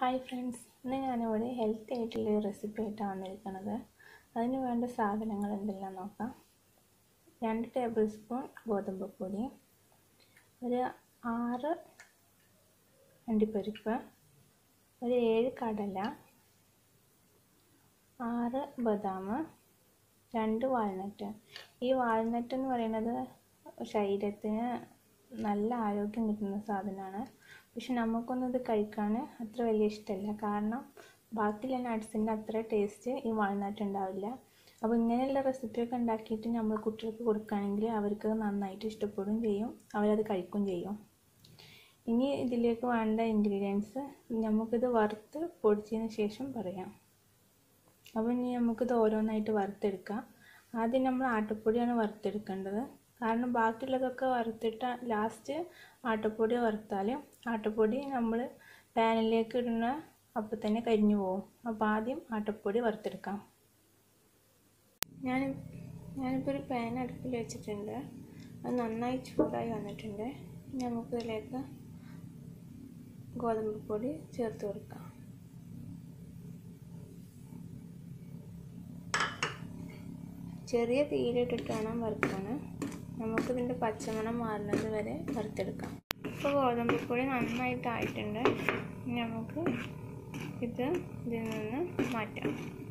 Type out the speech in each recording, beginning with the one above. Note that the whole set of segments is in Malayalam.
ഹായ് ഫ്രണ്ട്സ് ഇന്ന് ഞാനിവിടെ ഹെൽത്തി ആയിട്ടുള്ള റെസിപ്പി ആയിട്ടാണ് വന്നിരിക്കുന്നത് അതിന് വേണ്ട സാധനങ്ങൾ എന്തെല്ലാം നോക്കാം രണ്ട് ടേബിൾ സ്പൂൺ ഗോതമ്പ് പൊടി ഒരു ആറ് അണ്ടിപ്പരിപ്പ് ഒരു ഏഴ് കടല ആറ് ബദാം രണ്ട് വാൾനട്ട് ഈ വാൾനട്ട് എന്ന് പറയുന്നത് ശരീരത്തിന് നല്ല ആരോഗ്യം കിട്ടുന്ന സാധനമാണ് പക്ഷെ നമുക്കൊന്നും ഇത് കഴിക്കാൻ അത്ര വലിയ ഇഷ്ടമല്ല കാരണം ബാക്കിയുള്ള നട്ട്സിൻ്റെ അത്ര ടേസ്റ്റ് ഈ വാൾനട്ട് ഉണ്ടാവില്ല അപ്പോൾ ഇങ്ങനെയുള്ള റെസിപ്പിയൊക്കെ ഉണ്ടാക്കിയിട്ട് നമ്മൾ കുട്ടികൾക്ക് കൊടുക്കുകയാണെങ്കിൽ അവർക്ക് നന്നായിട്ട് ഇഷ്ടപ്പെടുകയും ചെയ്യും അവരത് കഴിക്കുകയും ചെയ്യും ഇനി ഇതിലേക്ക് വേണ്ട ഇൻഗ്രീഡിയൻസ് നമുക്കിത് വറുത്ത് പൊടിച്ചതിന് ശേഷം പറയാം അപ്പോൾ ഇനി നമുക്കിത് ഓരോന്നായിട്ട് വറുത്തെടുക്കാം ആദ്യം നമ്മൾ ആട്ടപ്പൊടിയാണ് വറുത്തെടുക്കേണ്ടത് കാരണം ബാക്കിയുള്ളതൊക്കെ വറുത്തിട്ട് ലാസ്റ്റ് ആട്ടപ്പൊടി വറുത്താൽ ആട്ടപ്പൊടി നമ്മൾ പാനിലേക്ക് ഇടുന്ന അപ്പം തന്നെ കരിഞ്ഞു പോകും അപ്പോൾ ആദ്യം ആട്ടപ്പൊടി വറുത്തെടുക്കാം ഞാൻ ഞാനിപ്പോൾ ഒരു പാൻ അടുപ്പിൽ വെച്ചിട്ടുണ്ട് അത് നന്നായി ചൂടായി വന്നിട്ടുണ്ട് നമുക്കിതിലേക്ക് ഗോതമ്പ് പൊടി ചേർത്ത് കൊടുക്കാം ചെറിയ തീയിലിട്ടിട്ട് വേണം വറുക്കാൻ നമുക്കിതിൻ്റെ പച്ചമണം മാറുന്നത് വരെ വറുത്തെടുക്കാം ഇപ്പോൾ ഗോതമ്പ് പൊടി നന്നായിട്ടായിട്ടുണ്ട് നമുക്ക് ഇത് ഇതിൽ നിന്ന് മാറ്റാം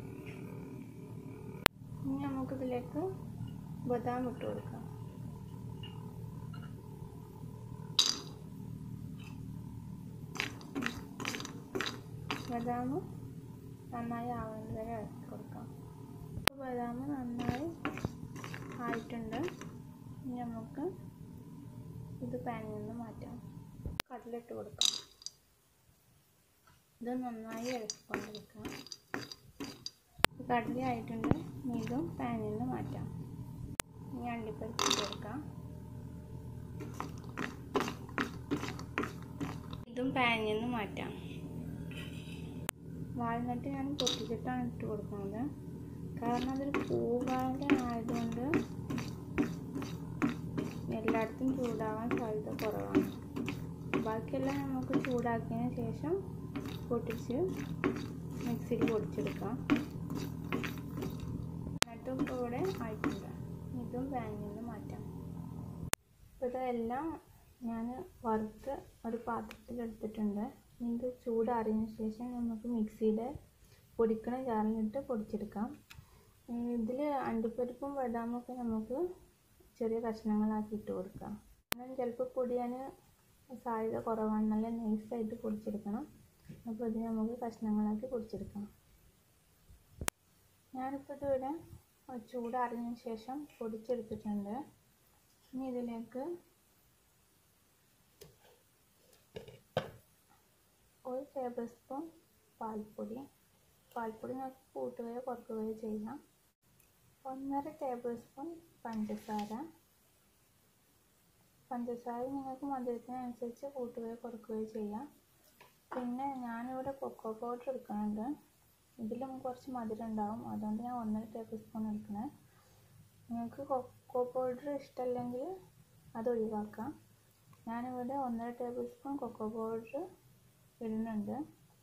ഇനി നമുക്കിതിലേക്ക് ബദാം ഇട്ട് കൊടുക്കാം ബദാം നന്നായി ആവുന്നത് വരെ ഇറക്കി കൊടുക്കാം ഇപ്പോൾ ബദാം നന്നായി ആയിട്ടുണ്ട് ഇനി നമുക്ക് ഇത് പാനിൽ നിന്ന് മാറ്റാം കടലിട്ട് കൊടുക്കാം ഇത് നന്നായി ഇളക്കിക്കൊണ്ടിരിക്കാം കടല ആയിട്ടുണ്ട് ഇനി ഇതും പാനിൽ നിന്ന് മാറ്റാം ഇനി അണ്ടിപ്പരിപ്പ് കൊടുക്കാം ഇതും പാനിൽ നിന്ന് മാറ്റാം വാൾനട്ട് ഞാൻ പൊട്ടിച്ചിട്ടാണ് ഇട്ട് കൊടുക്കുന്നത് കാരണം അതൊരു പൂവാല ആയതുകൊണ്ട് എല്ലായിടത്തും ചൂടാവാൻ സാധ്യത കുറവാണ് ബാക്കിയെല്ലാം നമുക്ക് ചൂടാക്കിയതിന് ശേഷം പൊട്ടിച്ച് മിക്സിയിൽ പൊടിച്ചെടുക്കാം എന്നിട്ടും ഇപ്പോൾ ഇവിടെ ആയിട്ടുണ്ട് ഇതും പാനിൽ നിന്ന് മാറ്റാം ഇപ്പോൾ ഇതെല്ലാം ഞാൻ വറുത്ത് ഒരു പാത്രത്തിൽ എടുത്തിട്ടുണ്ട് ഇത് ചൂടാറിയതിന് ശേഷം നമുക്ക് മിക്സിയുടെ പൊടിക്കണ ജാറിലിട്ട് പൊടിച്ചെടുക്കാം ഇതിൽ അണ്ടിപ്പരിപ്പും ബദാമൊക്കെ നമുക്ക് ചെറിയ കഷ്ണങ്ങളാക്കി ഇട്ട് കൊടുക്കാം കാരണം ചിലപ്പോൾ പൊടിയാൻ സാധ്യത കുറവാണ് നല്ല നൈസായിട്ട് പൊടിച്ചെടുക്കണം അപ്പോൾ ഇത് നമുക്ക് കഷ്ണങ്ങളാക്കി പൊടിച്ചെടുക്കാം ഞാനിപ്പോൾ ഇതിവിടെ ചൂടാറിയതിന് ശേഷം പൊടിച്ചെടുത്തിട്ടുണ്ട് ഇനി ഇതിലേക്ക് ഒരു ടേബിൾ സ്പൂൺ പാൽപ്പൊടി പാൽപ്പൊടി നമുക്ക് കൂട്ടുകയോ കുറക്കുകയോ ചെയ്യാം ഒന്നര ടേബിൾ സ്പൂൺ പഞ്ചസാര പഞ്ചസാര നിങ്ങൾക്ക് മധുരത്തിനനുസരിച്ച് കൂട്ടുകയോ കുറക്കുകയോ ചെയ്യാം പിന്നെ ഞാനിവിടെ കൊക്കോ പൗഡർ എടുക്കുന്നുണ്ട് ഇതിലും കുറച്ച് മധുരം ഉണ്ടാവും അതുകൊണ്ട് ഞാൻ ഒന്നര ടേബിൾ സ്പൂൺ എടുക്കണേ നിങ്ങൾക്ക് കൊക്കോ പൗഡർ ഇഷ്ടമല്ലെങ്കിൽ അത് ഒഴിവാക്കാം ഞാനിവിടെ ഒന്നര ടേബിൾ സ്പൂൺ കൊക്കോ പൗഡർ ഇടുന്നുണ്ട്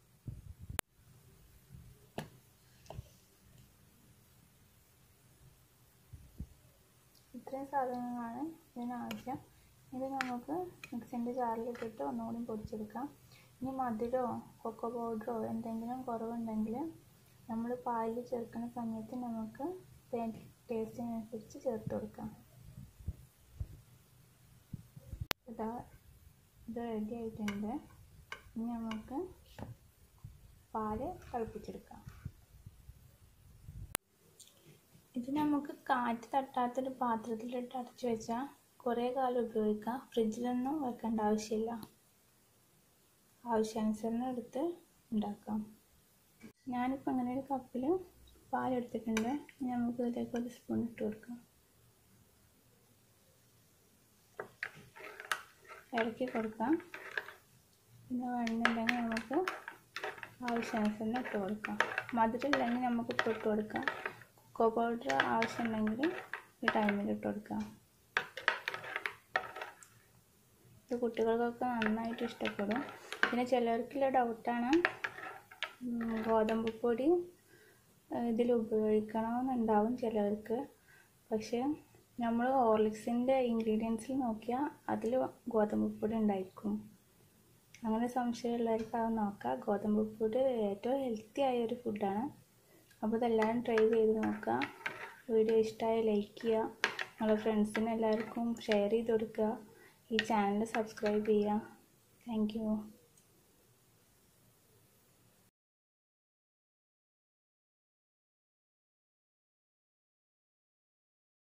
ഇത്രയും സാധനങ്ങളാണ് ഇതിനാവശ്യം ഇത് നമുക്ക് മിക്സിൻ്റെ ജാറിലിട്ടിട്ട് ഒന്നുകൂടി പൊടിച്ചെടുക്കാം ഇനി മധുരമോ കൊക്കോ പൗഡറോ എന്തെങ്കിലും കുറവുണ്ടെങ്കിൽ നമ്മൾ പാലിൽ ചേർക്കുന്ന സമയത്ത് നമുക്ക് ടേസ്റ്റിനനുസരിച്ച് ചേർത്ത് കൊടുക്കാം ഇതാ ഇത് റെഡി ആയിട്ടുണ്ട് ഇനി നമുക്ക് പാല് തിളപ്പിച്ചെടുക്കാം ഇത് നമുക്ക് കാറ്റ് തട്ടാത്തൊരു പാത്രത്തിലിട്ട് അടച്ചു വെച്ചാൽ കുറേ കാലം ഉപയോഗിക്കാം ഫ്രിഡ്ജിലൊന്നും വെക്കേണ്ട ആവശ്യമില്ല ആവശ്യാനുസരണം എടുത്ത് ഉണ്ടാക്കാം ഞാനിപ്പോൾ അങ്ങനെ ഒരു കപ്പിൽ പാലെടുത്തിട്ടുണ്ട് നമുക്ക് ഇതിലേക്ക് ഒരു സ്പൂൺ ഇട്ട് കൊടുക്കാം ഇറക്കി കൊടുക്കാം പിന്നെ വേണമെന്നുണ്ടെങ്കിൽ നമുക്ക് ആവശ്യാനുസരണം ഇട്ട് കൊടുക്കാം മധുരം ഇല്ലെങ്കിൽ നമുക്ക് ഇപ്പോൾ ഇട്ട് കൊടുക്കാം കൊക്കോ പൗഡർ ആവശ്യമുണ്ടെങ്കിൽ ഈ ടൈമിൽ ഇട്ട് കൊടുക്കാം ഇത് കുട്ടികൾക്കൊക്കെ നന്നായിട്ട് ഇഷ്ടപ്പെടും പിന്നെ ചിലർക്കുള്ള ഡൗട്ടാണ് ഉം, ഗോതമ്പ് പൊടി ഇതിൽ ഉപയോഗിക്കണമെന്നുണ്ടാവും ചിലവർക്ക് പക്ഷേ നമ്മൾ ഹോർലിക്സിൻ്റെ ഇൻഗ്രീഡിയൻസിൽ നോക്കിയാൽ അതിൽ ഗോതമ്പ് പൊടി ഉണ്ടായിരിക്കും അങ്ങനെ സംശയമുള്ളവർക്ക് അത് നോക്കാം ഗോതമ്പ് പൊടി ഏറ്റവും ഹെൽത്തി ആയ ഒരു ഫുഡാണ് അപ്പോൾ ഇതെല്ലാവരും ട്രൈ ചെയ്ത് നോക്കുക വീഡിയോ ഇഷ്ടമായി ലൈക്ക് ചെയ്യുക നിങ്ങളുടെ ഫ്രണ്ട്സിന് എല്ലാവർക്കും ഷെയർ ചെയ്ത് കൊടുക്കുക ഈ ചാനൽ സബ്സ്ക്രൈബ് ചെയ്യുക താങ്ക് യു